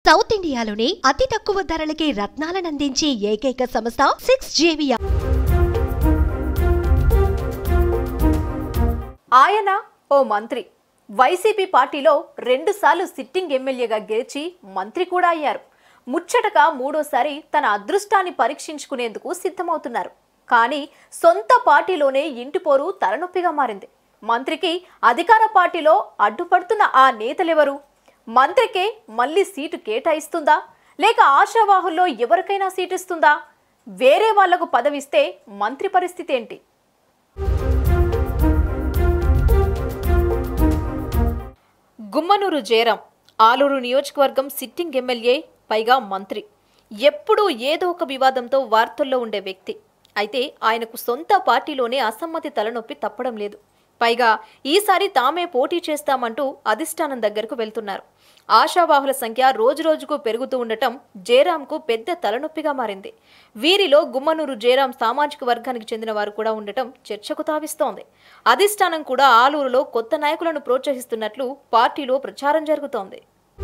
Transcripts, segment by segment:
south ఇండియాలోనే అతి తక్కువ ధరలకి రత్నాలనందించే ఏకైక సంస్థ సిక్స్ జేవియా ఆయన ఓ మంత్రి వైసీపీ పార్టీలో రెండుసార్లు సిట్టింగ్ ఎమ్మెల్యేగా గెలిచి మంత్రి కూడా అయ్యారు ముచ్చటగా మూడోసారి తన అదృష్టాన్ని పరీక్షించుకునేందుకు సిద్ధమవుతున్నారు కానీ సొంత పార్టీలోనే ఇంటిపోరు తలనొప్పిగా మారింది మంత్రికి అధికార పార్టీలో అడ్డుపడుతున్న ఆ నేతలెవరు మంత్రికే మళ్ళీ సీటు కేటాయిస్తుందా లేక ఆశావాహుల్లో ఎవరికైనా సీటు ఇస్తుందా వేరే వాళ్లకు పదవిస్తే మంత్రి పరిస్థితి ఏంటి గుమ్మనూరు జయరాం ఆలూరు నియోజకవర్గం సిట్టింగ్ ఎమ్మెల్యే పైగా మంత్రి ఎప్పుడూ ఏదో ఒక వివాదంతో వార్తల్లో ఉండే వ్యక్తి అయితే ఆయనకు సొంత పార్టీలోనే అసమ్మతి తలనొప్పి తప్పడం లేదు పైగా ఈసారి తామే పోటీ చేస్తామంటూ అధిష్టానం దగ్గరకు వెళ్తున్నారు ఆశావాహుల సంఖ్య రోజురోజుకు పెరుగుతూ ఉండటం జయరాంకు పెద్ద తలనొప్పిగా మారింది వీరిలో గుమ్మనూరు జయరాం సామాజిక వర్గానికి చెందిన వారు కూడా ఉండటం చర్చకు తావిస్తోంది అధిష్టానం కూడా ఆలూరులో కొత్త నాయకులను ప్రోత్సహిస్తున్నట్లు పార్టీలో ప్రచారం జరుగుతోంది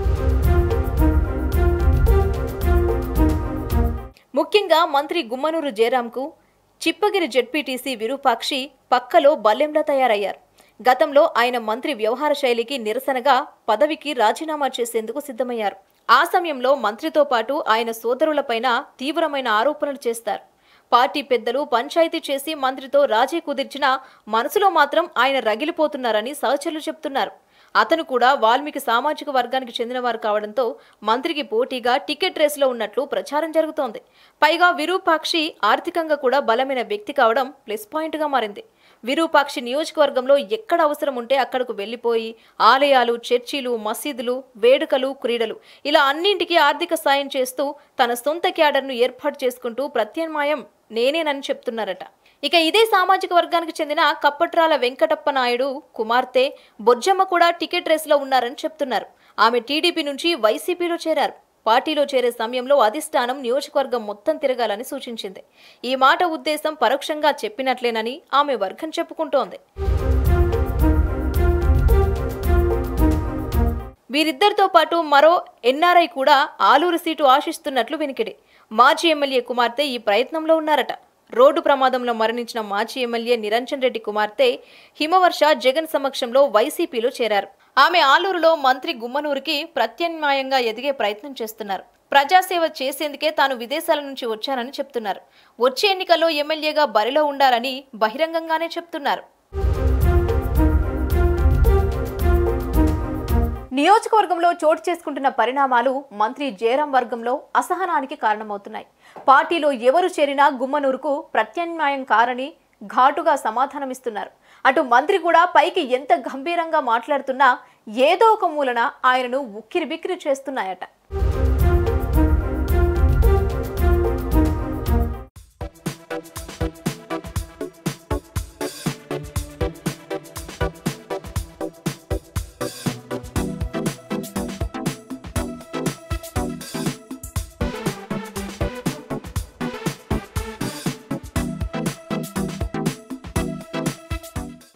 ముఖ్యంగా మంత్రి గుమ్మనూరు జయరాంకు చిప్పగిరి జెడ్పీటీసీ విరూపాక్షి పక్కలో బల్లెంలా తయారయ్యారు గతంలో ఆయన మంత్రి వ్యవహార శైలికి నిరసనగా పదవికి రాజీనామా చేసేందుకు సిద్ధమయ్యారు ఆ సమయంలో మంత్రితో పాటు ఆయన సోదరులపైన తీవ్రమైన ఆరోపణలు చేస్తారు పార్టీ పెద్దలు పంచాయతీ చేసి మంత్రితో రాజీ కుదిర్చినా మనసులో మాత్రం ఆయన రగిలిపోతున్నారని సహచరులు చెప్తున్నారు అతను కూడా వాల్మీకి సామాజిక వర్గానికి చెందినవారు కావడంతో మంత్రికి పోటీగా టికెట్ రేసులో ఉన్నట్లు ప్రచారం జరుగుతోంది పైగా విరూపాక్షి ఆర్థికంగా కూడా బలమైన వ్యక్తి కావడం ప్లస్ పాయింట్గా మారింది విరూపాక్షి నియోజకవర్గంలో ఎక్కడ అవసరం ఉంటే అక్కడకు వెళ్లిపోయి ఆలయాలు చర్చిలు మసీదులు వేడుకలు క్రీడలు ఇలా అన్నింటికీ ఆర్థిక సాయం చేస్తూ తన సొంత క్యాడర్ను ఏర్పాటు చేసుకుంటూ ప్రత్యామ్నాయం నేనేనని చెప్తున్నారట ఇక ఇదే సామాజిక వర్గానికి చెందిన కప్పట్రాల వెంకటప్ప నాయుడు కుమార్తె బొజ్జమ్మ కూడా టికెట్ రేసులో ఉన్నారని చెప్తున్నారు ఆమె టీడీపీ నుంచి వైసీపీలో చేరారు పార్టీలో చేరే సమయంలో అధిష్టానం నియోజకవర్గం మొత్తం తిరగాలని సూచించింది ఈ మాట ఉద్దేశం పరోక్షంగా చెప్పినట్లేనని ఆమె వర్గం చెప్పుకుంటోంది వీరిద్దరితో పాటు మరో ఎన్ఆర్ఐ కూడా ఆలూరు సీటు ఆశిస్తున్నట్లు వినికిడి మాజీ ఎమ్మెల్యే కుమార్తె ఈ ప్రయత్నంలో ఉన్నారట రోడ్డు ప్రమాదంలో మరణించిన మాజీ ఎమ్మెల్యే నిరంజన్ రెడ్డి కుమార్తె హిమవర్ష జగన్ సమక్షంలో వైసీపీలో చేరారు ఆమె ఆలూరులో మంత్రి గుమ్మనూరుకి ప్రత్యామ్నాయంగా ఎదిగే ప్రయత్నం చేస్తున్నారు ప్రజాసేవ చేసేందుకే తాను విదేశాల నుంచి వచ్చానని చెప్తున్నారు వచ్చే ఎన్నికల్లో ఎమ్మెల్యేగా బరిలో ఉండాలని బహిరంగంగానే చెప్తున్నారు నియోజకవర్గంలో చోటు చేసుకుంటున్న పరిణామాలు మంత్రి జయరాం వర్గంలో అసహనానికి కారణమవుతున్నాయి పార్టీలో ఎవరు చేరినా గుమ్మనూరుకు ప్రత్యామ్నాయం కారని ఘాటుగా సమాధానమిస్తున్నారు అటు మంత్రి కూడా పైకి ఎంత గంభీరంగా మాట్లాడుతున్నా ఏదో ఒక మూలన ఆయనను ఉక్కిరి బిక్కిరి చేస్తున్నాయట